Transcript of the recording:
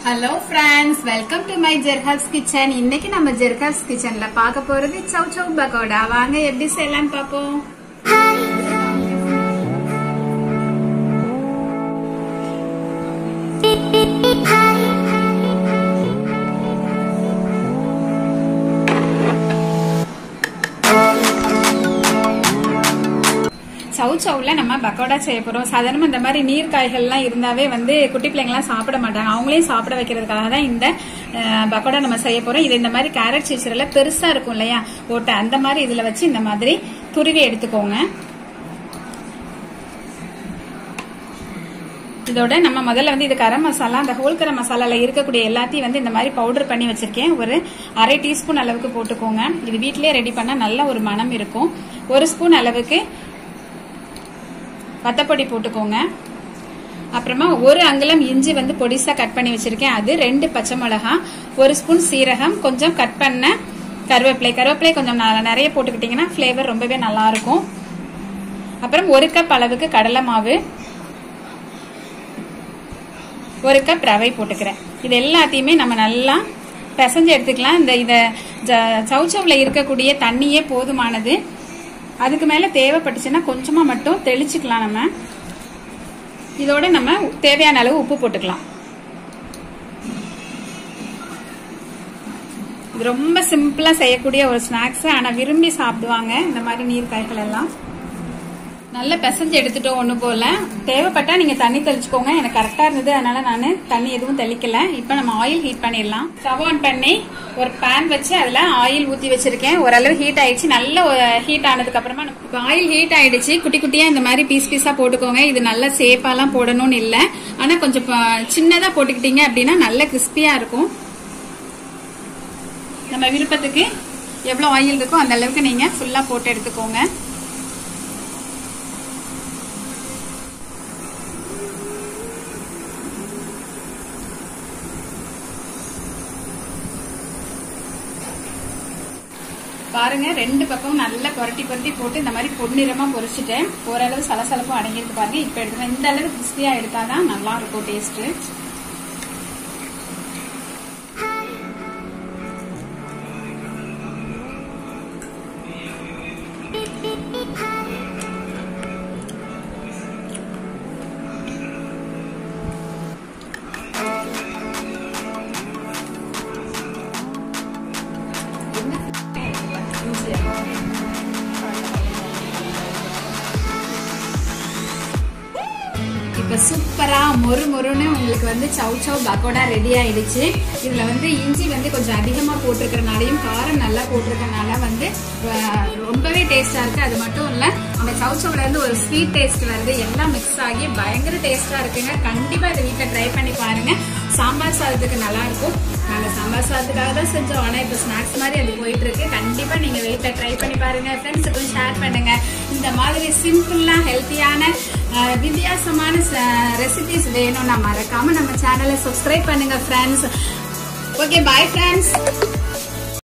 hello friends welcome to my ஜெர்ஹப்ஸ் kitchen இன்னைக்கு நம்ம ஜெர்ஹப்ஸ் கிச்சன்ல பார்க்க போறது சவ் சவ் பக்கோடா வாங்க எப்படி செய்யலாம்னு பார்ப்போம் சவு சவுல நம்ம பக்கோடா செய்ய போறோம் சாதாரணமா இந்த மாதிரி நீர் காய்கள்லாம் இருந்தாவே வந்து குட்டி பிள்ளைங்கலாம் சாப்பிட மாட்டாங்க அவங்களையும் சாப்பிட வைக்கிறதுக்காக தான் இந்த அஹ், பக்கோடா நம்ம செய்ய போறோம் இது இந்த மாதிரி கேரட் சீச்சரில் பெருசா இருக்கும் இல்லையா ஓட்டை அந்த மாதிரி இதுல வச்சு இந்த மாதிரி துருவி எடுத்துக்கோங்க இதோட நம்ம முதல்ல வந்து இது கரம் மசாலா அந்த ஹோல் கரம் மசாலால இருக்கக்கூடிய எல்லாத்தையும் வந்து இந்த மாதிரி பவுடர் பண்ணி வச்சிருக்கேன் ஒரு அரை டீஸ்பூன் அளவுக்கு போட்டுக்கோங்க இது வீட்டிலேயே ரெடி பண்ணா நல்ல ஒரு மனம் இருக்கும் ஒரு ஸ்பூன் அளவுக்கு வத்தப்பொடி போட்டுக்கோங்க அப்புறமா ஒரு அங்குலம் இஞ்சி வந்து பொடிசா கட் பண்ணி வச்சிருக்கேன் அது ரெண்டு பச்சை மிளகா ஒரு ஸ்பூன் சீரகம் கொஞ்சம் கட் பண்ண கருவேப்பிலை கருவேப்பிலை கொஞ்சம் ந- நிறைய போட்டுக்கிட்டீங்கன்னா ஃப்ளேவர் ரொம்பவே நல்லா இருக்கும் அப்புறம் ஒரு கப் அளவுக்கு கடலை மாவு ஒரு கப் ரவை போட்டுக்கிறேன் இது எல்லாத்தையுமே நம்ம நல்லா பிசைஞ்சு எடுத்துக்கலாம் இந்த இத ஜ- சவுச்சவுல இருக்கக்கூடிய தண்ணியே போதுமானது அதுக்கு மேல தேவைப்பட்டுச்சுன்னா கொஞ்சமா மட்டும் தெளிச்சுக்கலாம் நம்ம இதோட நம்ம தேவையான அளவு உப்பு போட்டுக்கலாம் இது ரொம்ப சிம்பிளா செய்யக்கூடிய ஒரு ஸ்நாக்ஸ் ஆனா விரும்பி சாப்பிடுவாங்க இந்த மாதிரி நீர் காய்கள் எல்லாம் நல்லா பிசைஞ்சு எடுத்துட்டோம் ஒண்ணு போல தேவைப்பட்டா நீங்க தண்ணி தெளிச்சுக்கோங்க எனக்கு கரெக்டா இருந்தது அதனால நான் தண்ணி எதுவும் தெளிக்கல இப்ப நம்ம ஆயில் ஹீட் பண்ணிடலாம் ஸ்டவ் ஆன் பண்ணி ஒரு பேன் வச்சு அதுல ஆயில் ஊத்தி வச்சிருக்கேன் ஓரளவு ஹீட் ஆயிடுச்சு நல்ல ஹீட் ஆனதுக்கு அப்புறமா நம்ம- இப்ப ஆயில் ஹீட் ஆயிடுச்சு குட்டி குட்டியா இந்த மாதிரி பீஸ் பீஸா போட்டுக்கோங்க இது நல்ல சேஃபாலாம் போடணும்னு இல்ல ஆனா கொஞ்சம் ப- சின்னதா போட்டுக்கிட்டீங்க அப்படின்னா நல்ல கிறிஸ்பியா இருக்கும் நம்ம விருப்பத்துக்கு எவ்வளவு ஆயில் இருக்கோ அந்த அளவுக்கு நீங்க ஃபுல்லா போட்டு எடுத்துக்கோங்க பாருங்க ரெண்டு பக்கம் நல்லா புரட்டி புரட்டி போட்டு இந்த மாதிரி பொன்னிறமா பொரிச்சிட்டேன் ஓரளவு சலசலப்பும் அடங்கியிருக்கு பாருங்க இப்ப எடுத்துக்கலாம் இந்த அளவு கிறிஸ்பியா எடுத்தாதான் நல்லா இருக்கும் டேஸ்ட் இப்ப சூப்பரா மொறு மொறுன்னு உங்களுக்கு வந்து சவ் சவ் பக்கோடா ரெடி ஆயிடுச்சு இதுல வந்து இஞ்சி வந்து கொஞ்சம் அதிகமா போட்டிருக்கறனாலையும் காரம் நல்லா போட்டிருக்கறனால வந்து அஹ், ரொம்பவே டேஸ்டா இருக்கு அது மட்டும் இல்ல அந்த சவ் சவ்ல இருந்து ஒரு ஸ்வீட் டேஸ்ட் வருது எல்லாம் மிக்ஸ் ஆகி பயங்கர டேஸ்டா இருக்குங்க கண்டிப்பா இதை வீட்டுல ட்ரை பண்ணி பாருங்க சாம்பார் சாதத்துக்கு நல்லா இருக்கும் நாங்க சாம்பார் சாதத்துக்காக தான் செஞ்சோம் ஆனா இப்ப ஸ்நாக்ஸ் மாதிரி அது போயிட்டு இருக்கு கண்டிப்பா நீங்க வீட்டுல ட்ரை பண்ணி பாருங்க ஃப்ரெண்ட்ஸுக்கும் ஷேர் பண்ணுங்க இந்த மாதிரி சிம்பிளா ஹெல்த்தியான அஹ், வித்தியாசமான ரெசிபிஸ் வேணும்னா மறக்காம நம்ம சேனலை சப்ஸ்கிரைப் பண்ணுங்க ஃப்ரெண்ட்ஸ் ஓகே பாய் ஃப்ரெண்ட்ஸ்